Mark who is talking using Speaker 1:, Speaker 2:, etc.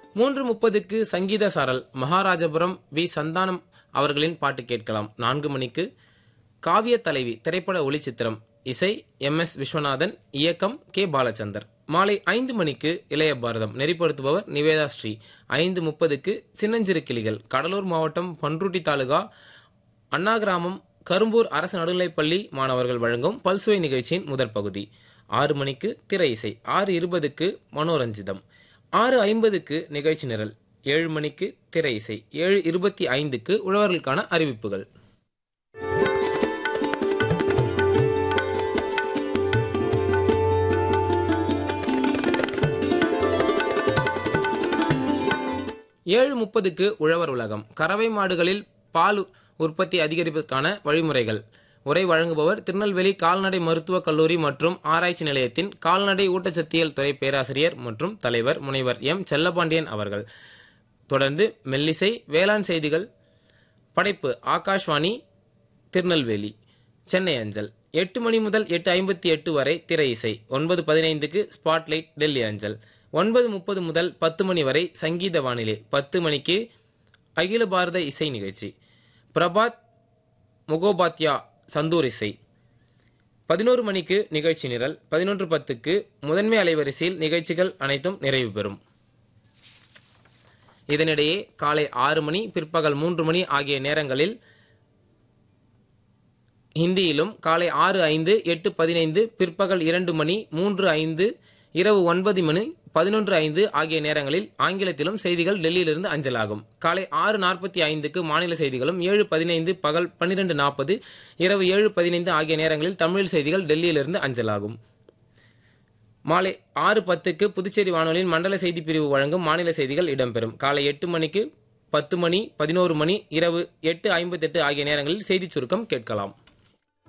Speaker 1: மூன்று முப்பதுக்கு சங்கீத சாரல் மகாராஜபுரம் வி சந்தானம் அவர்களின் பாட்டு கேட்கலாம் நான்கு மணிக்கு காவிய தலைவி திரைப்பட ஒளிச்சித்திரம் இசை எம் எஸ் விஸ்வநாதன் இயக்கம் கே பாலச்சந்தர் மாலை ஐந்து மணிக்கு இளைய பாரதம் நெறிப்படுத்துபவர் நிவேதா ஸ்ரீ ஐந்து முப்பதுக்கு சின்னஞ்சிறு கிளிகள் கடலூர் மாவட்டம் பன்ருட்டி தாலுகா அண்ணா கிராமம் கரும்பூர் அரசு நடுநிலைப்பள்ளி மாணவர்கள் வழங்கும் பல்சுவை நிகழ்ச்சியின் முதற் பகுதி ஆறு மணிக்கு திரை இசை ஆறு இருபதுக்கு மனோரஞ்சிதம் ஆறு ஐம்பதுக்கு நிகழ்ச்சி நிரல் ஏழு மணிக்கு திரை இசை ஏழு இருபத்தி ஐந்துக்கு உழவர்களுக்கான அறிவிப்புகள் ஏழு முப்பதுக்கு உழவர் உலகம் கறவை மாடுகளில் பால் உற்பத்தி அதிகரிப்பதற்கான வழிமுறைகள் உரை வழங்குபவர் திருநெல்வேலி கால்நடை மருத்துவக் கல்லூரி மற்றும் ஆராய்ச்சி நிலையத்தின் கால்நடை ஊட்டச்சத்தியல் துறை பேராசிரியர் மற்றும் தலைவர் முனைவர் எம் செல்லபாண்டியன் அவர்கள் தொடர்ந்து மெல்லிசை வேளாண் செய்திகள் படைப்பு ஆகாஷ்வாணி திருநெல்வேலி சென்னை அஞ்சல் எட்டு மணி முதல் எட்டு ஐம்பத்தி எட்டு வரை திரை இசை ஒன்பது பதினைந்துக்கு ஸ்பாட்லைட் டெல்லி அஞ்சல் ஒன்பது முப்பது முதல் பத்து மணி வரை சங்கீத வானிலை பத்து மணிக்கு அகில பாரத இசை நிகழ்ச்சி பிரபாத் முகோபாத்யா சந்தூர் இசை பதினோரு மணிக்கு நிகழ்ச்சி நிரல் பதினொன்று பத்துக்கு முதன்மை அலைவரிசையில் நிகழ்ச்சிகள் அனைத்தும் நிறைவு பெறும் இதனிடையே காலை ஆறு மணி பிற்பகல் மூன்று மணி ஆகிய நேரங்களில் ஹிந்தியிலும் காலை ஆறு ஐந்து எட்டு பதினைந்து பிற்பகல் இரண்டு மணி மூன்று ஐந்து இரவு ஒன்பது மணி பதினொன்று ஐந்து ஆகிய நேரங்களில் ஆங்கிலத்திலும் செய்திகள் டெல்லியிலிருந்து அஞ்சலாகும் காலை ஆறு நாற்பத்தி ஐந்துக்கு மாநில செய்திகளும் ஏழு பதினைந்து பகல் பன்னிரெண்டு நாற்பது இரவு ஏழு பதினைந்து ஆகிய நேரங்களில் தமிழ் செய்திகள் டெல்லியிலிருந்து அஞ்சலாகும் மாலை ஆறு பத்துக்கு புதுச்சேரி வானொலியின் மண்டல செய்தி பிரிவு வழங்கும் மாநில செய்திகள் இடம்பெறும் காலை எட்டு மணிக்கு பத்து மணி பதினோரு மணி இரவு எட்டு ஐம்பத்தெட்டு ஆகிய நேரங்களில் செய்திச் சுருக்கம் கேட்கலாம்